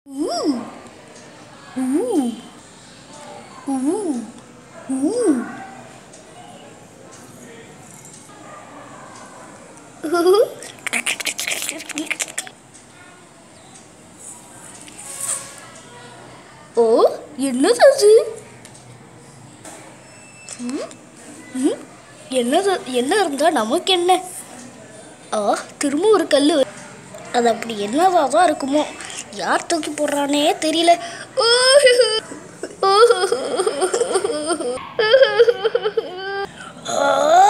Ooh. Ooh. Ooh. Ooh. ஓ என்னது அது ம், ம், என்னது என்ன இருந்தா நமக்கு என்ன ஆ திரும்ப ஒரு கல் அது அப்படி என்னவா தான் இருக்குமோ யார் தூக்கி போடுறானே தெரியல ஆ